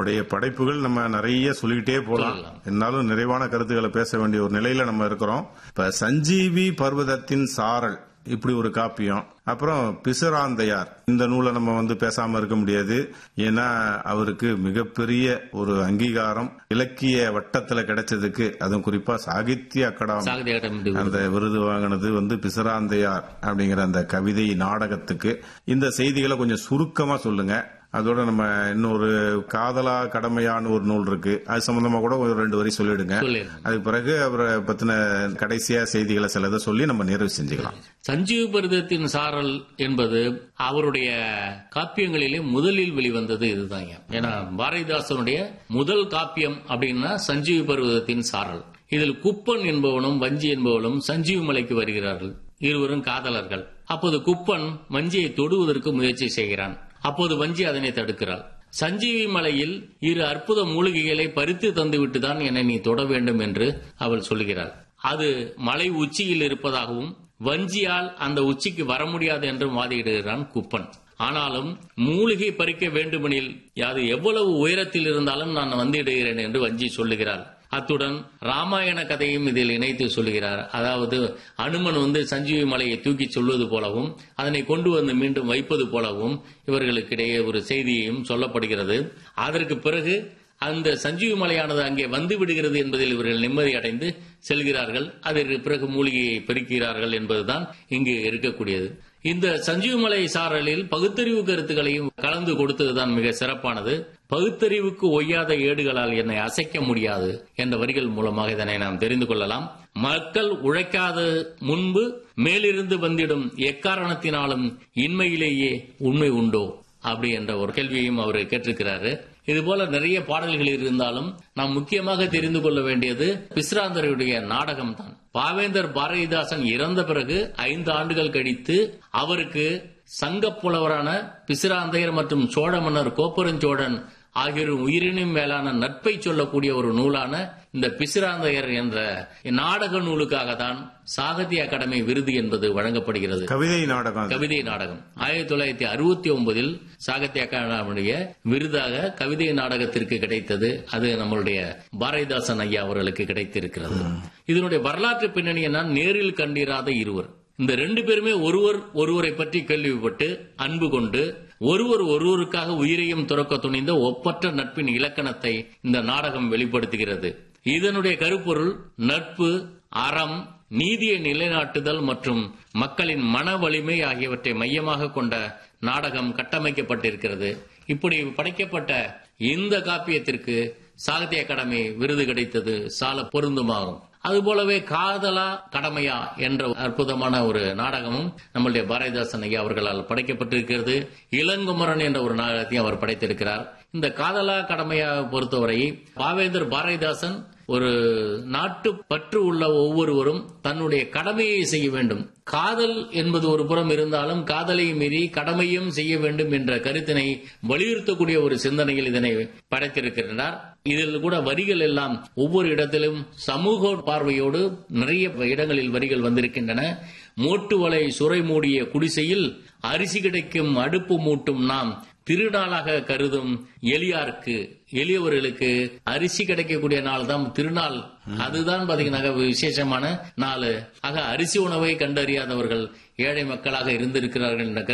அவருடைய படைப்புகள் நம்ம நிறைய சொல்லிக்கிட்டே போலாம் சொல்லலாம். இருந்தாலும் நிறைவான கருத்துக்களை பேச வேண்டிய ஒரு நிலையில நம்ம இருக்கிறோம் இப்ப சஞ்சீவி பர்வதத்தின் சாரல் இப்படி ஒரு காப்பியம் அப்புறம் பிசுராந்தையார் இந்த நூலை நம்ம வந்து பேசாம இருக்க முடியாது ஏன்னா அவருக்கு மிகப்பெரிய ஒரு அங்கீகாரம் இலக்கிய வட்டத்துல கிடைச்சதுக்கு அதுவும் குறிப்பா சாகித்ய அகாடமி சாகித்ய அகாடமி விருது. அந்த விருது வாங்கினது வந்து பிசுராந்தையார் அப்படிங்கிற அந்த கவிதை நாடகத்துக்கு இந்த செய்திகளை கொஞ்சம் சுருக்கமா சொல்லுங்க அதோட நம்ம இன்னொரு காதலா கடமையான ஒரு நூல் இருக்கு அது சம்பந்தமா கூட ஒரு ரெண்டு வரி சொல்லிடுங்க சொல்லிடுறேன். அதுக்கு பிறகு அவரை பத்தின கடைசியா செய்திகளை சிலதை சொல்லி நம்ம நிறைவு செஞ்சுக்கலாம் சஞ்சீவ பருதத்தின் சாரல் என்பது அவருடைய காப்பியங்களிலே முதலில் வெளிவந்தது இதுதாங்க ஏன்னா பாரதிதாசனுடைய முதல் காப்பியம் அப்படின்னா சஞ்சீவ பருவதத்தின் சாரல் இதில் குப்பன் என்பவனும் வஞ்சி என்பவனும் சஞ்சீவ மலைக்கு வருகிறார்கள் இருவரும் காதலர்கள் அப்போது குப்பன் வஞ்சியை தொடுவதற்கு முயற்சி செய்கிறான் அப்போது வஞ்சி அதனை தடுக்கிறாள் சஞ்சீவி மலையில் இரு அற்புத மூலிகைகளை பறித்து தந்துவிட்டுதான் என்னை நீ தொட வேண்டும் என்று அவள் சொல்கிறாள் அது மலை உச்சியில் இருப்பதாகவும் வஞ்சியால் அந்த உச்சிக்கு வர முடியாது என்றும் வாதிடுகிறான் குப்பன் ஆனாலும் மூலிகை பறிக்க வேண்டுமெனில் அது எவ்வளவு உயரத்தில் இருந்தாலும் நான் வந்திடுகிறேன் என்று வஞ்சி சொல்லுகிறாள் அத்துடன் ராமாயண கதையும் இதில் இணைத்து சொல்லுகிறார் அதாவது அனுமன் வந்து சஞ்சீவி மலையை தூக்கி சொல்வது போலவும் அதனை கொண்டு வந்து மீண்டும் வைப்பது போலவும் இவர்களுக்கிடையே ஒரு செய்தியும் சொல்லப்படுகிறது அதற்கு பிறகு அந்த சஞ்சீவி மலையானது அங்கே வந்து விடுகிறது என்பதில் இவர்கள் நிம்மதி அடைந்து செல்கிறார்கள் அதற்கு பிறகு மூலிகையை பெருக்கிறார்கள் என்பதுதான் இங்கு இருக்கக்கூடியது இந்த சஞ்சீவி மலை சாரலில் பகுத்தறிவு கருத்துக்களையும் கலந்து கொடுத்ததுதான் மிக சிறப்பானது பகுத்தறிவுக்கு ஒய்யாத ஏடுகளால் என்னை அசைக்க முடியாது என்ற வரிகள் மூலமாக இதனை நாம் தெரிந்து கொள்ளலாம் மக்கள் உழைக்காத முன்பு மேலிருந்து வந்திடும் எக்காரணத்தினாலும் இன்மையிலேயே உண்மை உண்டோ அப்படி என்ற ஒரு கேள்வியையும் அவர் கேட்டிருக்கிறாரு இது போல நிறைய பாடல்கள் இருந்தாலும் நாம் முக்கியமாக தெரிந்து கொள்ள வேண்டியது பிஸ்ராந்தருடைய நாடகம் தான் பாவேந்தர் பாரதிதாசன் இறந்த பிறகு ஐந்து ஆண்டுகள் கழித்து அவருக்கு சங்கப் புலவரான பிசிராந்தையர் மற்றும் சோழ மன்னர் கோப்பெருஞ்சோழன் ஆகியோர் உயிரினும் மேலான நட்பை சொல்லக்கூடிய ஒரு நூலான இந்த பிசிராந்தையர் என்ற நாடக நூலுக்காக தான் சாகித்ய அகாடமி விருது என்பது வழங்கப்படுகிறது கவிதை நாடகம் அது. கவிதை நாடகம் ஆயிரத்தி தொள்ளாயிரத்தி அறுபத்தி ஒன்பதில் சாகித்ய அகாடமியுடைய விருதாக கவிதை நாடகத்திற்கு கிடைத்தது அது நம்மளுடைய பாரதிதாசன் ஐயா அவர்களுக்கு கிடைத்திருக்கிறது இதனுடைய வரலாற்று பின்னணியை நான் நேரில் கண்டிராத இருவர் இந்த ரெண்டு பேருமே ஒருவர் ஒருவரை பற்றி கேள்விப்பட்டு அன்பு கொண்டு ஒருவர் ஒருவருக்காக உயிரையும் துறக்க துணிந்த ஒப்பற்ற நட்பின் இலக்கணத்தை இந்த நாடகம் வெளிப்படுத்துகிறது இதனுடைய கருப்பொருள் நட்பு அறம் நீதியை நிலைநாட்டுதல் மற்றும் மக்களின் மன வலிமை ஆகியவற்றை மையமாக கொண்ட நாடகம் கட்டமைக்கப்பட்டிருக்கிறது இப்படி படைக்கப்பட்ட இந்த காப்பியத்திற்கு சாகித்ய அகாடமி விருது கிடைத்தது சால பொருந்துமாகும் அதுபோலவே காதலா கடமையா என்ற அற்புதமான ஒரு நாடகமும் நம்முடைய பாரதிதாசன் ஐயா அவர்களால் படைக்கப்பட்டிருக்கிறது இளங்குமரன் என்ற ஒரு நாடகத்தையும் அவர் படைத்திருக்கிறார் இந்த காதலா கடமையா பொறுத்தவரை பாவேந்தர் பாரதிதாசன் ஒரு நாட்டு பற்று உள்ள ஒவ்வொருவரும் தன்னுடைய கடமையை செய்ய வேண்டும் காதல் என்பது ஒரு புறம் இருந்தாலும் காதலை மீறி கடமையும் செய்ய வேண்டும் என்ற கருத்தினை வலியுறுத்தக்கூடிய ஒரு சிந்தனையில் இதனை படைத்திருக்கின்றார் இதில் கூட வரிகள் எல்லாம் ஒவ்வொரு இடத்திலும் சமூக பார்வையோடு நிறைய இடங்களில் வரிகள் வந்திருக்கின்றன மூட்டு வலை சுரை மூடிய குடிசையில் அரிசி கிடைக்கும் அடுப்பு மூட்டும் நாம் திருநாளாக கருதும் எளியாருக்கு எளியவர்களுக்கு அரிசி கிடைக்கக்கூடிய நாள் தான் திருநாள் அதுதான் பாத்தீங்கன்னா விசேஷமான நாள் ஆக அரிசி உணவை கண்டறியாதவர்கள் ஏழை மக்களாக இருந்திருக்கிறார்கள் என்ற